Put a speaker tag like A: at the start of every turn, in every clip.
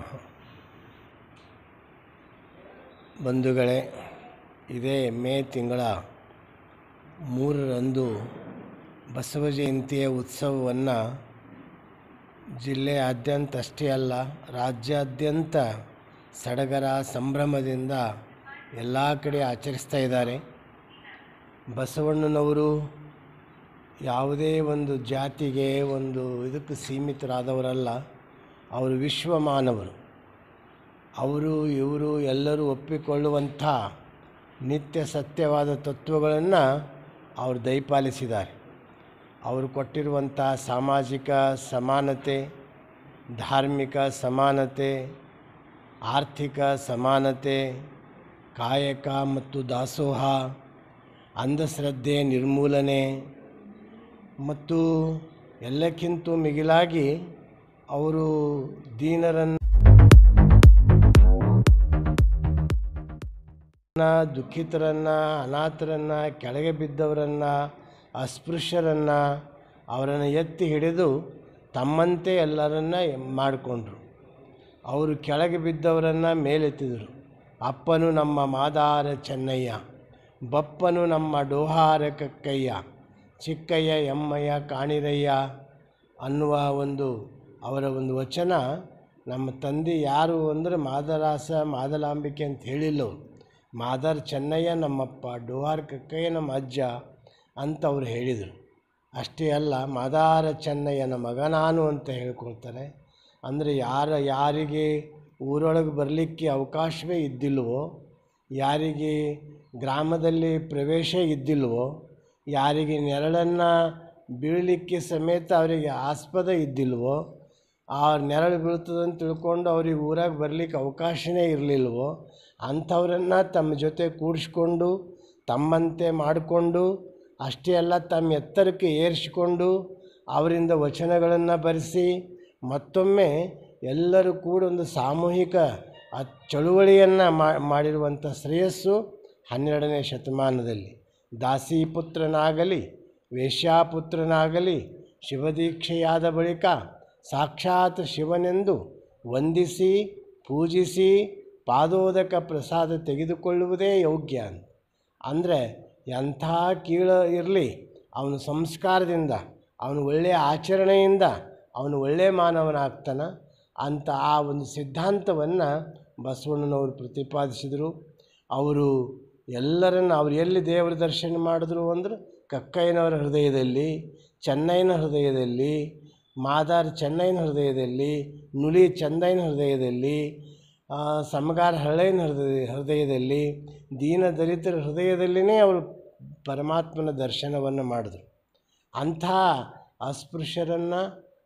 A: ಬಂಧುಗಳೇ ಇದೇ ಮೇ ತಿಂಗಳ ಮೂರರಂದು ಬಸವ ಜಯಂತಿಯ ಉತ್ಸವವನ್ನು ಜಿಲ್ಲೆಯಾದ್ಯಂತ ಅಷ್ಟೇ ಅಲ್ಲ ರಾಜ್ಯಾದ್ಯಂತ ಸಡಗರ ಸಂಭ್ರಮದಿಂದ ಎಲ್ಲ ಕಡೆ ಆಚರಿಸ್ತಾ ಇದ್ದಾರೆ ಬಸವಣ್ಣನವರು ಯಾವುದೇ ಒಂದು ಜಾತಿಗೆ ಒಂದು ಇದಕ್ಕೆ ಸೀಮಿತರಾದವರಲ್ಲ ಅವರು ವಿಶ್ವ ಮಾನವರು ಅವರು ಇವರು ಎಲ್ಲರೂ ಒಪ್ಪಿಕೊಳ್ಳುವಂಥ ನಿತ್ಯ ಸತ್ಯವಾದ ತತ್ವಗಳನ್ನು ಅವರು ದಯಪಾಲಿಸಿದ್ದಾರೆ ಅವರು ಕೊಟ್ಟಿರುವಂಥ ಸಾಮಾಜಿಕ ಸಮಾನತೆ ಧಾರ್ಮಿಕ ಸಮಾನತೆ ಆರ್ಥಿಕ ಸಮಾನತೆ ಕಾಯಕ ಮತ್ತು ದಾಸೋಹ ಅಂಧಶ್ರದ್ಧೆ ನಿರ್ಮೂಲನೆ ಮತ್ತು ಎಲ್ಲಕ್ಕಿಂತ ಮಿಗಿಲಾಗಿ ಅವರು ದೀನರನ್ನು ದುಃಖಿತರನ್ನು ಅನಾಥರನ್ನು ಕೆಳಗೆ ಬಿದ್ದವರನ್ನು ಅಸ್ಪೃಶ್ಯರನ್ನು ಅವರನ್ನು ಎತ್ತಿ ಹಿಡಿದು ತಮ್ಮಂತೆ ಎಲ್ಲರನ್ನ ಮಾಡಿಕೊಂಡ್ರು ಅವರು ಕೆಳಗೆ ಬಿದ್ದವರನ್ನು ಮೇಲೆತ್ತಿದರು ಅಪ್ಪನು ನಮ್ಮ ಮಾದಾರ ಚೆನ್ನಯ್ಯ ಬಪ್ಪನು ನಮ್ಮ ಡೋಹಾರ ಕಕ್ಕಯ್ಯ ಚಿಕ್ಕಯ್ಯ ಎಮ್ಮಯ್ಯ ಕಾಣಿರಯ್ಯ ಅನ್ನುವ ಒಂದು ಅವರ ಒಂದು ವಚನ ನಮ್ಮ ತಂದೆ ಯಾರು ಅಂದರೆ ಮಾದರಾಸ ಮಾದಲಾಂಬಿಕೆ ಅಂತ ಹೇಳಿಲ್ಲ ಅವ್ರು. ಮಾದಾರ್ ಚೆನ್ನಯ್ಯ ನಮ್ಮಪ್ಪ ಡೋಹಾರ್ ಕಕ್ಕಯ್ಯ ನಮ್ಮ ಅಜ್ಜ ಅಂತ ಅವ್ರು ಹೇಳಿದರು ಅಷ್ಟೇ ಅಲ್ಲ ಮಾದಾರ ಚೆನ್ನಯ್ಯನ ಮಗ ನಾನು ಅಂತ ಹೇಳ್ಕೊಳ್ತಾರೆ ಅಂದರೆ ಯಾರ ಯಾರಿಗೆ ಊರೊಳಗೆ ಬರಲಿಕ್ಕೆ ಅವಕಾಶವೇ ಇದ್ದಿಲ್ವೋ ಯಾರಿಗೆ ಗ್ರಾಮದಲ್ಲಿ ಪ್ರವೇಶ ಇದ್ದಿಲ್ವೋ ಯಾರಿಗೆ ನೆರಳನ್ನು ಬೀಳಲಿಕ್ಕೆ ಸಮೇತ ಅವರಿಗೆ ಆಸ್ಪದ ಇದ್ದಿಲ್ವೋ ಆ ನೆರಳು ಬೀಳ್ತದಂತ ತಿಳ್ಕೊಂಡು ಅವ್ರಿಗೆ ಊರಾಗ ಬರಲಿಕ್ಕೆ ಅವಕಾಶನೇ ಇರಲಿಲ್ವೋ ಅಂಥವ್ರನ್ನು ತಮ್ಮ ಜೊತೆ ಕೂಡಿಸ್ಕೊಂಡು ತಮ್ಮಂತೆ ಮಾಡಿಕೊಂಡು ಅಷ್ಟೇ ಅಲ್ಲ ತಮ್ಮ ಎತ್ತರಕ್ಕೆ ಏರಿಸಿಕೊಂಡು ಅವರಿಂದ ವಚನಗಳನ್ನು ಬರೆಸಿ ಮತ್ತೊಮ್ಮೆ ಎಲ್ಲರೂ ಕೂಡ ಒಂದು ಸಾಮೂಹಿಕ ಆ ಚಳುವಳಿಯನ್ನು ಮಾಡಿರುವಂಥ ಶ್ರೇಯಸ್ಸು ಹನ್ನೆರಡನೇ ಶತಮಾನದಲ್ಲಿ ದಾಸಿ ಪುತ್ರನಾಗಲಿ ವೇಶ್ಯಾಪುತ್ರನಾಗಲಿ ಶಿವದೀಕ್ಷೆಯಾದ ಬಳಿಕ ಸಾಕ್ಷಾತ್ ಶಿವನೆಂದು ವಂದಿಸಿ ಪೂಜಿಸಿ ಪಾದೋದಕ ಪ್ರಸಾದ ತೆಗೆದುಕೊಳ್ಳುವುದೇ ಯೋಗ್ಯ ಅಂತ ಅಂದರೆ ಎಂಥ ಕೀಳು ಇರಲಿ ಅವನು ಸಂಸ್ಕಾರದಿಂದ ಅವನು ಒಳ್ಳೆಯ ಆಚರಣೆಯಿಂದ ಅವನು ಒಳ್ಳೆಯ ಮಾನವನಾಗ್ತಾನ ಅಂತ ಆ ಒಂದು ಸಿದ್ಧಾಂತವನ್ನು ಬಸವಣ್ಣನವರು ಪ್ರತಿಪಾದಿಸಿದರು ಅವರು ಎಲ್ಲರನ್ನು ಅವ್ರು ಎಲ್ಲಿ ದೇವರ ದರ್ಶನ ಮಾಡಿದ್ರು ಅಂದ್ರೆ ಕಕ್ಕಯ್ಯನವರ ಹೃದಯದಲ್ಲಿ ಚೆನ್ನೈನ ಹೃದಯದಲ್ಲಿ ಮಾದಾರ್ ಚೆನ್ನೈನ ಹೃದಯದಲ್ಲಿ ನುಲಿ ಚಂದೈನ ಹೃದಯದಲ್ಲಿ ಸಮಗಾರ ಹಳ್ಳೆಯ ಹೃದಯ ಹೃದಯದಲ್ಲಿ ದೀನ ದಲಿತರ ಹೃದಯದಲ್ಲಿಯೇ ಅವರು ಪರಮಾತ್ಮನ ದರ್ಶನವನ್ನು ಮಾಡಿದ್ರು ಅಂಥ ಅಸ್ಪೃಶ್ಯರನ್ನು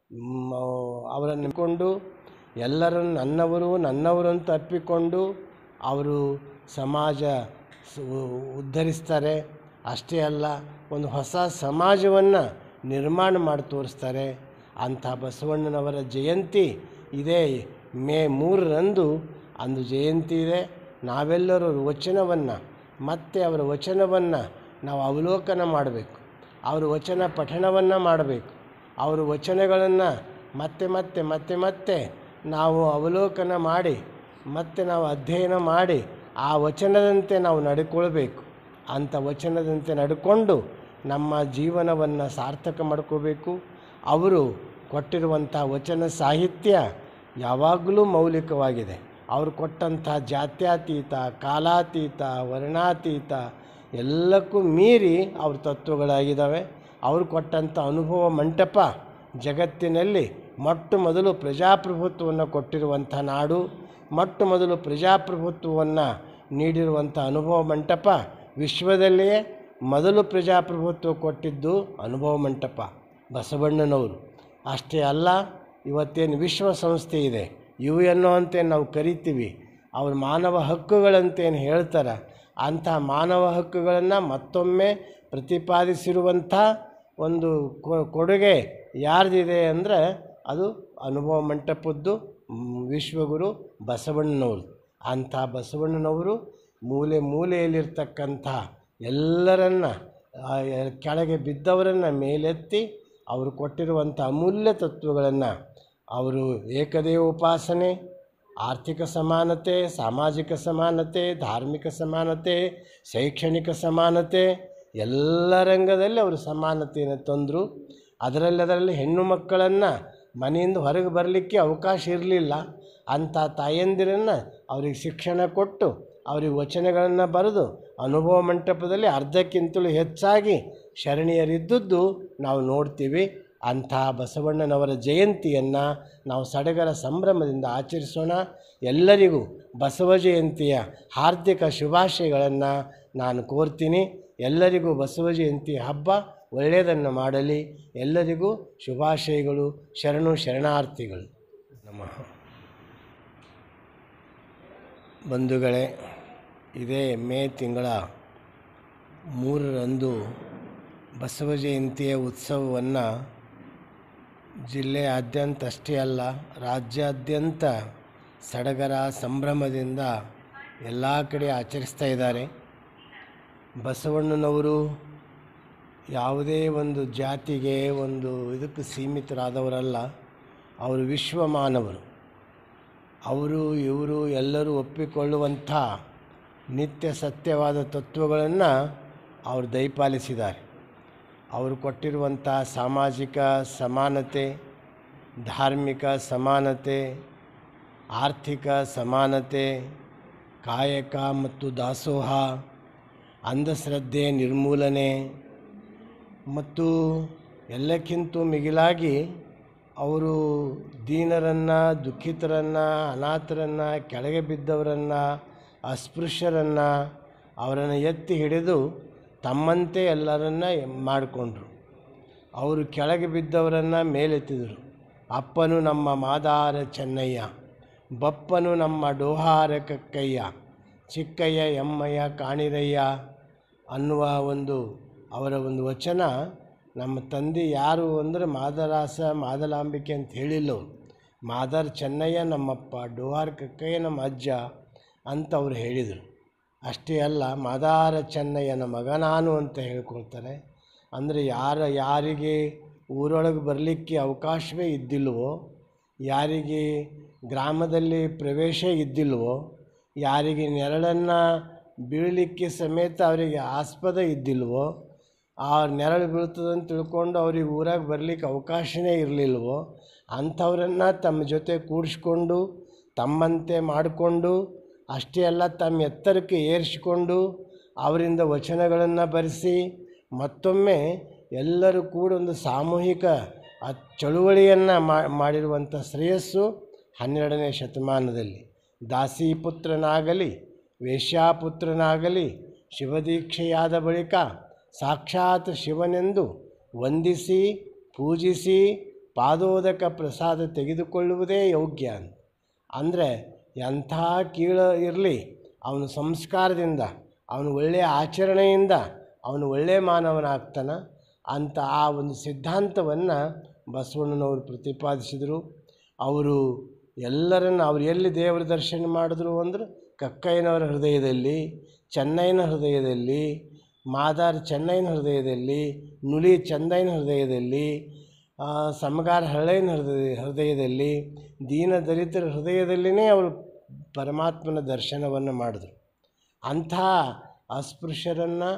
A: ಅವರನ್ನು ಕೊಂಡು ಎಲ್ಲರನ್ನು ನನ್ನವರು ನನ್ನವರು ಅಂತ ಅಪ್ಪಿಕೊಂಡು ಅವರು ಸಮಾಜ ಸ- ಉದ್ಧರಿಸ್ತಾರೆ ಅಷ್ಟೇ ಅಲ್ಲ ಒಂದು ಹೊಸ ಸಮಾಜವನ್ನು ನಿರ್ಮಾಣ ಮಾಡಿ ತೋರಿಸ್ತಾರೆ ಅಂಥ ಬಸವಣ್ಣನವರ ಜಯಂತಿ ಇದೇ ಮೇ ಮೂರರಂದು ಅಂದು ಜಯಂತಿ ಇದೆ ನಾವೆಲ್ಲರೂ ಅವ್ರ ವಚನವನ್ನು ಮತ್ತೆ ಅವರ ವಚನವನ್ನು ನಾವು ಅವಲೋಕನ ಮಾಡಬೇಕು ಅವರ ವಚನ ಪಠಣವನ್ನು ಮಾಡಬೇಕು ಅವರ ವಚನಗಳನ್ನು ಮತ್ತೆ ಮತ್ತೆ ಮತ್ತೆ ಮತ್ತೆ ನಾವು ಅವಲೋಕನ ಮಾಡಿ ಮತ್ತೆ ನಾವು ಅಧ್ಯಯನ ಮಾಡಿ ಆ ವಚನದಂತೆ ನಾವು ನಡ್ಕೊಳ್ಬೇಕು ಅಂಥ ವಚನದಂತೆ ನಡ್ಕೊಂಡು ನಮ್ಮ ಜೀವನವನ್ನು ಸಾರ್ಥಕ ಮಾಡ್ಕೋಬೇಕು ಅವರು ಕೊಟ್ಟಿರುವಂಥ ವಚನ ಸಾಹಿತ್ಯ ಯಾವಾಗಲೂ ಮೌಲಿಕವಾಗಿದೆ ಅವರು ಕೊಟ್ಟಂಥ ಜಾತ್ಯತೀತ ಕಾಲಾತೀತ ವರ್ಣಾತೀತ ಎಲ್ಲಕ್ಕೂ ಮೀರಿ ಅವ್ರ ತತ್ವಗಳಾಗಿದ್ದಾವೆ ಅವರು ಕೊಟ್ಟಂಥ ಅನುಭವ ಮಂಟಪ ಜಗತ್ತಿನಲ್ಲಿ ಮೊಟ್ಟ ಮೊದಲು ಪ್ರಜಾಪ್ರಭುತ್ವವನ್ನು ಕೊಟ್ಟಿರುವಂಥ ನಾಡು ಮೊಟ್ಟ ಮೊದಲು ಪ್ರಜಾಪ್ರಭುತ್ವವನ್ನು ನೀಡಿರುವಂಥ ಅನುಭವ ಮಂಟಪ ವಿಶ್ವದಲ್ಲಿಯೇ ಮೊದಲು ಪ್ರಜಾಪ್ರಭುತ್ವ ಕೊಟ್ಟಿದ್ದು ಅನುಭವ ಮಂಟಪ ಬಸವಣ್ಣನವರು ಅಷ್ಟೇ ಅಲ್ಲ ಇವತ್ತೇನು ವಿಶ್ವಸಂಸ್ಥೆ ಇದೆ ಯು ಎನ್ ಒ ಅಂತೇನು ನಾವು ಕರಿತೀವಿ ಅವ್ರ ಮಾನವ ಹಕ್ಕುಗಳಂತೇನು ಹೇಳ್ತಾರೆ ಅಂಥ ಮಾನವ ಹಕ್ಕುಗಳನ್ನು ಮತ್ತೊಮ್ಮೆ ಪ್ರತಿಪಾದಿಸಿರುವಂಥ ಒಂದು ಕೊ- ಕೊಡುಗೆ ಯಾರ್ದಿದೆ ಅಂದರೆ ಅದು ಅನುಭವ ಮಂಟಪದ್ದು ಮ್, ವಿಶ್ವಗುರು ಬಸವಣ್ಣನವರು ಅಂಥ ಬಸವಣ್ಣನವರು ಮೂಲೆ ಮೂಲೆಯಲ್ಲಿರ್ತಕ್ಕಂಥ ಎಲ್ಲರನ್ನ ಆ, ಎ- ಕೆಳಗೆ ಬಿದ್ದವರನ್ನು ಮೇಲೆತ್ತಿ ಅವರು ಕೊಟ್ಟಿರುವಂಥ ಅಮೂಲ್ಯ ತತ್ವಗಳನ್ನು ಅವರು ಏಕದೇವ ಉಪಾಸನೆ ಆರ್ಥಿಕ ಸಮಾನತೆ ಸಾಮಾಜಿಕ ಸಮಾನತೆ ಧಾರ್ಮಿಕ ಸಮಾನತೆ ಶೈಕ್ಷಣಿಕ ಸಮಾನತೆ ಎಲ್ಲ ರಂಗದಲ್ಲಿ ಅವರು ಸಮಾನತೆಯನ್ನು ತಂದರು ಅದರಲ್ಲಿ ಅದರಲ್ಲಿ ಹೆಣ್ಣು ಮಕ್ಕಳನ್ನು ಮನೆಯಿಂದ ಹೊರಗೆ ಬರಲಿಕ್ಕೆ ಅವಕಾಶ ಇರಲಿಲ್ಲ ಅಂಥ ತಾಯಂದಿರನ್ನು ಅವ್ರಿಗೆ ಶಿಕ್ಷಣ ಕೊಟ್ಟು ಅವ್ರಿಗೆ ವಚನಗಳನ್ನು ಬರೆದು ಅನುಭವ ಮಂಟಪದಲ್ಲಿ ಅರ್ಧಕ್ಕಿಂತಲೂ ಹೆಚ್ಚಾಗಿ ಶರಣೀಯರಿದ್ದದ್ದು ನಾವು ನೋಡ್ತೀವಿ ಅಂಥ ಬಸವಣ್ಣನವರ ಜಯಂತಿಯನ್ನು ನಾವು ಸಡಗರ ಸಂಭ್ರಮದಿಂದ ಆಚರಿಸೋಣ ಎಲ್ಲರಿಗೂ ಬಸವ ಜಯಂತಿಯ ಹಾರ್ದಿಕ ಶುಭಾಶಯಗಳನ್ನು ನಾನು ಕೋರ್ತೀನಿ ಎಲ್ಲರಿಗೂ ಬಸವ ಜಯಂತಿ ಹಬ್ಬ ಒಳ್ಳೆಯದನ್ನು ಮಾಡಲಿ ಎಲ್ಲರಿಗೂ ಶುಭಾಶಯಗಳು ಶರಣು ಶರಣಾರ್ಥಿಗಳು ನಮಃ ಬಂಧುಗಳೇ ಇದೇ ಮೇ ತಿಂಗಳ ಮೂರರಂದು ಬಸವ ಜಯಂತಿಯ ಉತ್ಸವವನ್ನು ಜಿಲ್ಲೆಯಾದ್ಯಂತ ಅಷ್ಟೇ ಅಲ್ಲ ರಾಜ್ಯಾದ್ಯಂತ ಸಡಗರ ಸಂಭ್ರಮದಿಂದ ಎಲ್ಲ ಕಡೆ ಆಚರಿಸ್ತಾ ಇದ್ದಾರೆ ಬಸವಣ್ಣನವರು ಯಾವುದೇ ಒಂದು ಜಾತಿಗೆ ಒಂದು ಇದಕ್ಕೆ ಸೀಮಿತರಾದವರಲ್ಲ ಅವರು ವಿಶ್ವ ಮಾನವರು ಅವರು ಇವರು ಎಲ್ಲರೂ ಒಪ್ಪಿಕೊಳ್ಳುವಂಥ ನಿತ್ಯ ಸತ್ಯವಾದ ತತ್ವಗಳನ್ನು ಅವರು ದಯಪಾಲಿಸಿದ್ದಾರೆ ಅವರು ಕೊಟ್ಟಿರುವಂಥ ಸಾಮಾಜಿಕ ಸಮಾನತೆ ಧಾರ್ಮಿಕ ಸಮಾನತೆ ಆರ್ಥಿಕ ಸಮಾನತೆ ಕಾಯಕ ಮತ್ತು ದಾಸೋಹ ಅಂಧಶ್ರದ್ಧೆ ನಿರ್ಮೂಲನೆ ಮತ್ತು ಎಲ್ಲಕ್ಕಿಂತ ಮಿಗಿಲಾಗಿ ಅವರು ದೀನರನ್ನು ದುಃಖಿತರನ್ನು ಅನಾಥರನ್ನು ಕೆಳಗೆ ಬಿದ್ದವರನ್ನು ಅಸ್ಪೃಶ್ಯರನ್ನು ಅವರನ್ನು ಎತ್ತಿ ಹಿಡಿದು ತಮ್ಮಂತೆ ಎಲ್ಲರನ್ನ ಮಾಡಿಕೊಂಡ್ರು ಅವರು ಕೆಳಗೆ ಬಿದ್ದವರನ್ನು ಮೇಲೆತ್ತಿದರು ಅಪ್ಪನು ನಮ್ಮ ಮಾದಾರ ಚೆನ್ನಯ್ಯ ಬಪ್ಪನು ನಮ್ಮ ಡೋಹಾರ ಕಕ್ಕಯ್ಯ ಚಿಕ್ಕಯ್ಯ ಎಮ್ಮಯ್ಯ ಕಾಣಿರಯ್ಯ ಅನ್ನುವ ಒಂದು ಅವರ ಒಂದು ವಚನ ನಮ್ಮ ತಂದೆ ಯಾರು ಅಂದರೆ ಮಾದರಾಸ ಮಾದಲಾಂಬಿಕೆ ಅಂತ ಹೇಳಿಲ್ಲ ಅವ್ರು. ಮಾದಾರ್ ಚೆನ್ನಯ್ಯ ನಮ್ಮಪ್ಪ ಡೋಹಾರ್ ಕಕ್ಕಯ್ಯ ನಮ್ಮ ಅಜ್ಜ ಅಂತ ಅವ್ರು ಹೇಳಿದರು ಅಷ್ಟೇ ಅಲ್ಲ ಮಾದಾರ ಚೆನ್ನಯ್ಯನ ಮಗ ನಾನು ಅಂತ ಹೇಳ್ಕೊಳ್ತಾರೆ ಅಂದರೆ ಯಾರ ಯಾರಿಗೆ ಊರೊಳಗೆ ಬರಲಿಕ್ಕೆ ಅವಕಾಶವೇ ಇದ್ದಿಲ್ವೋ ಯಾರಿಗೆ ಗ್ರಾಮದಲ್ಲಿ ಪ್ರವೇಶ ಇದ್ದಿಲ್ವೋ ಯಾರಿಗೆ ನೆರಳನ್ನು ಬೀಳಲಿಕ್ಕೆ ಸಮೇತ ಅವರಿಗೆ ಆಸ್ಪದ ಇದ್ದಿಲ್ವೋ ಆ ನೆರಳು ಬೀಳ್ತದಂತ ತಿಳ್ಕೊಂಡು ಅವ್ರಿಗೆ ಊರಾಗ ಬರಲಿಕ್ಕೆ ಅವಕಾಶನೇ ಇರಲಿಲ್ವೋ ಅಂಥವ್ರನ್ನು ತಮ್ಮ ಜೊತೆ ಕೂಡಿಸ್ಕೊಂಡು ತಮ್ಮಂತೆ ಮಾಡಿಕೊಂಡು ಅಷ್ಟೇ ಅಲ್ಲ ತಮ್ಮ ಎತ್ತರಕ್ಕೆ ಏರಿಸಿಕೊಂಡು ಅವರಿಂದ ವಚನಗಳನ್ನು ಬರೆಸಿ ಮತ್ತೊಮ್ಮೆ ಎಲ್ಲರೂ ಕೂಡ ಒಂದು ಸಾಮೂಹಿಕ ಆ ಚಳುವಳಿಯನ್ನು ಮಾಡಿರುವಂಥ ಶ್ರೇಯಸ್ಸು ಹನ್ನೆರಡನೇ ಶತಮಾನದಲ್ಲಿ ದಾಸಿಪುತ್ರನಾಗಲಿ ವೇಶ್ಯಾಪುತ್ರನಾಗಲಿ ಶಿವದೀಕ್ಷೆಯಾದ ಬಳಿಕ ಸಾಕ್ಷಾತ್ ಶಿವನೆಂದು ವಂದಿಸಿ ಪೂಜಿಸಿ ಪಾದೋದಕ ಪ್ರಸಾದ ತೆಗೆದುಕೊಳ್ಳುವುದೇ ಯೋಗ್ಯ ಅಂತ ಅಂದರೆ ಎಂಥ ಕೀಳ ಇರಲಿ ಅವನು ಸಂಸ್ಕಾರದಿಂದ ಅವನು ಒಳ್ಳೆಯ ಆಚರಣೆಯಿಂದ ಅವನು ಒಳ್ಳೆಯ ಮಾನವನಾಗ್ತಾನೆ ಅಂತ ಆ ಒಂದು ಸಿದ್ಧಾಂತವನ್ನು ಬಸವಣ್ಣನವರು ಪ್ರತಿಪಾದಿಸಿದರು ಅವರು ಎಲ್ಲರನ್ನು ಅವ್ರು ಎಲ್ಲಿ ದೇವರ ದರ್ಶನ ಮಾಡಿದ್ರು ಅಂದ್ರೆ ಕಕ್ಕಯ್ಯನವರ ಹೃದಯದಲ್ಲಿ ಚೆನ್ನೈನ ಹೃದಯದಲ್ಲಿ ಮಾದಾರ್ ಚೆನ್ನೈನ ಹೃದಯದಲ್ಲಿ ನುಲಿ ಚಂದೈನ ಹೃದಯದಲ್ಲಿ ಸಮಗಾರ ಹಳ್ಳೆಯನ ಹೃದಯ ಹೃದಯದಲ್ಲಿ ದೀನ ದಲಿತರ ಹೃದಯದಲ್ಲಿನೇ ಅವರು ಪರಮಾತ್ಮನ ದರ್ಶನವನ್ನು ಮಾಡಿದ್ರು ಅಂಥ ಅಸ್ಪೃಶ್ಯರನ್ನು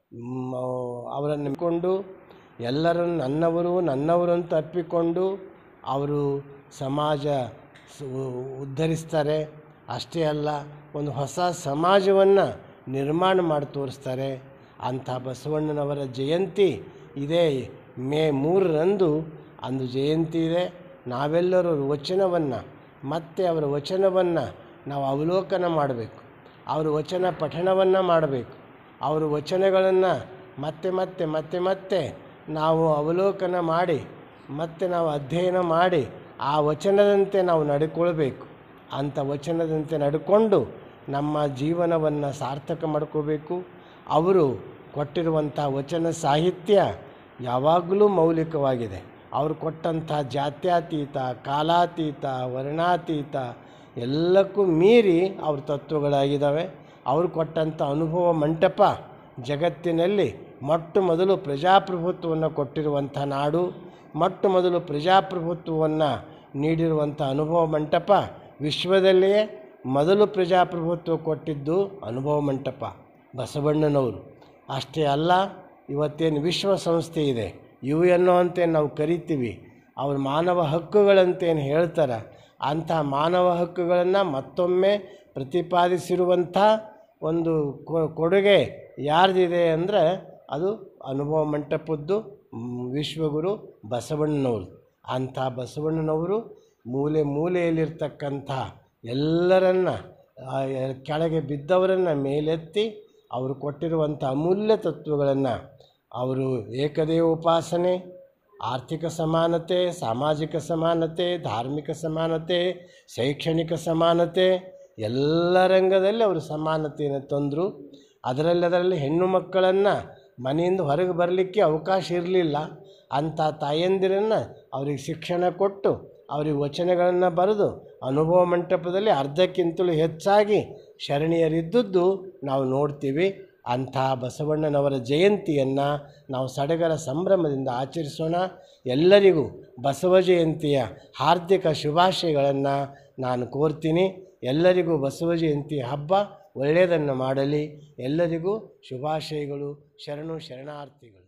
A: ಅವರನ್ನು ನಂಬಿಕೊಂಡು ಎಲ್ಲರನ್ನು ನನ್ನವರು ನನ್ನವರು ಅಂತ ಅಪ್ಪಿಕೊಂಡು ಅವರು ಸಮಾಜ ಸು- ಉದ್ಧರಿಸ್ತಾರೆ ಅಷ್ಟೇ ಅಲ್ಲ ಒಂದು ಹೊಸ ಸಮಾಜವನ್ನು ನಿರ್ಮಾಣ ಮಾಡಿ ತೋರಿಸ್ತಾರೆ ಅಂಥ ಬಸವಣ್ಣನವರ ಜಯಂತಿ ಇದೇ ಮೇ ಮೂರರಂದು ಅಂದು ಜಯಂತಿ ಇದೆ ನಾವೆಲ್ಲರೂ ಅವ್ರ ವಚನವನ್ನು ಮತ್ತೆ ಅವರ ವಚನವನ್ನು ನಾವು ಅವಲೋಕನ ಮಾಡಬೇಕು ಅವರ ವಚನ ಪಠಣವನ್ನು ಮಾಡಬೇಕು ಅವರ ವಚನಗಳನ್ನು ಮತ್ತೆ ಮತ್ತೆ ಮತ್ತೆ ಮತ್ತೆ ನಾವು ಅವಲೋಕನ ಮಾಡಿ ಮತ್ತೆ ನಾವು ಅಧ್ಯಯನ ಮಾಡಿ ಆ ವಚನದಂತೆ ನಾವು ನಡ್ಕೊಳ್ಬೇಕು ಅಂಥ ವಚನದಂತೆ ನಡ್ಕೊಂಡು ನಮ್ಮ ಜೀವನವನ್ನು ಸಾರ್ಥಕ ಮಾಡ್ಕೋಬೇಕು ಅವರು ಕೊಟ್ಟಿರುವಂಥ ವಚನ ಸಾಹಿತ್ಯ ಯಾವಾಗಲೂ ಮೌಲಿಕವಾಗಿದೆ ಅವರು ಕೊಟ್ಟಂಥ ಜಾತ್ಯತೀತ ಕಾಲಾತೀತ ವರ್ಣಾತೀತ ಎಲ್ಲಕ್ಕೂ ಮೀರಿ ಅವ್ರ ತತ್ವಗಳಾಗಿದ್ದಾವೆ ಅವರು ಕೊಟ್ಟಂಥ ಅನುಭವ ಮಂಟಪ ಜಗತ್ತಿನಲ್ಲಿ ಮೊಟ್ಟ ಮೊದಲು ಪ್ರಜಾಪ್ರಭುತ್ವವನ್ನು ಕೊಟ್ಟಿರುವಂಥ ನಾಡು ಮೊಟ್ಟ ಮೊದಲು ಪ್ರಜಾಪ್ರಭುತ್ವವನ್ನು ನೀಡಿರುವಂಥ ಅನುಭವ ಮಂಟಪ ವಿಶ್ವದಲ್ಲಿಯೇ ಮೊದಲು ಪ್ರಜಾಪ್ರಭುತ್ವ ಕೊಟ್ಟಿದ್ದು ಅನುಭವ ಮಂಟಪ ಬಸವಣ್ಣನವರು ಅಷ್ಟೇ ಅಲ್ಲ ಇವತ್ತೇನು ವಿಶ್ವಸಂಸ್ಥೆ ಇದೆ ಯು ಎನ್ ಒ ಅಂತೇನು ನಾವು ಕರಿತೀವಿ ಅವ್ರ ಮಾನವ ಹಕ್ಕುಗಳಂತೇನು ಹೇಳ್ತಾರೆ ಅಂಥ ಮಾನವ ಹಕ್ಕುಗಳನ್ನು ಮತ್ತೊಮ್ಮೆ ಪ್ರತಿಪಾದಿಸಿರುವಂಥ ಒಂದು ಕೊ- ಕೊಡುಗೆ ಯಾರ್ದಿದೆ ಅಂದರೆ ಅದು ಅನುಭವ ಮಂಟಪದ್ದು ಮ್, ವಿಶ್ವಗುರು ಬಸವಣ್ಣನವರು ಅಂಥ ಬಸವಣ್ಣನವರು ಮೂಲೆ ಮೂಲೆಯಲ್ಲಿರ್ತಕ್ಕಂಥ ಎಲ್ಲರನ್ನ ಆ, ಎ- ಕೆಳಗೆ ಬಿದ್ದವರನ್ನು ಮೇಲೆತ್ತಿ ಅವರು ಕೊಟ್ಟಿರುವಂಥ ಅಮೂಲ್ಯ ತತ್ವಗಳನ್ನು ಅವರು ಏಕದೇವ ಉಪಾಸನೆ ಆರ್ಥಿಕ ಸಮಾನತೆ ಸಾಮಾಜಿಕ ಸಮಾನತೆ ಧಾರ್ಮಿಕ ಸಮಾನತೆ ಶೈಕ್ಷಣಿಕ ಸಮಾನತೆ ಎಲ್ಲ ರಂಗದಲ್ಲಿ ಅವರು ಸಮಾನತೆಯನ್ನು ತಂದರು ಅದರಲ್ಲಿ ಅದರಲ್ಲಿ ಹೆಣ್ಣು ಮಕ್ಕಳನ್ನು ಮನೆಯಿಂದ ಹೊರಗೆ ಬರಲಿಕ್ಕೆ ಅವಕಾಶ ಇರಲಿಲ್ಲ ಅಂಥ ತಾಯಂದಿರನ್ನು ಅವ್ರಿಗೆ ಶಿಕ್ಷಣ ಕೊಟ್ಟು ಅವ್ರಿಗೆ ವಚನಗಳನ್ನು ಬರೆದು ಅನುಭವ ಮಂಟಪದಲ್ಲಿ ಅರ್ಧಕ್ಕಿಂತಲೂ ಹೆಚ್ಚಾಗಿ ಶರಣೀಯರಿದ್ದದ್ದು ನಾವು ನೋಡ್ತೀವಿ ಅಂಥ ಬಸವಣ್ಣನವರ ಜಯಂತಿಯನ್ನು ನಾವು ಸಡಗರ ಸಂಭ್ರಮದಿಂದ ಆಚರಿಸೋಣ ಎಲ್ಲರಿಗೂ ಬಸವ ಜಯಂತಿಯ ಹಾರ್ದಿಕ ಶುಭಾಶಯಗಳನ್ನು ನಾನು ಕೋರ್ತೀನಿ ಎಲ್ಲರಿಗೂ ಬಸವ ಜಯಂತಿ ಹಬ್ಬ ಒಳ್ಳೆಯದನ್ನು ಮಾಡಲಿ ಎಲ್ಲರಿಗೂ ಶುಭಾಶಯಗಳು ಶರಣು ಶರಣಾರ್ಥಿಗಳು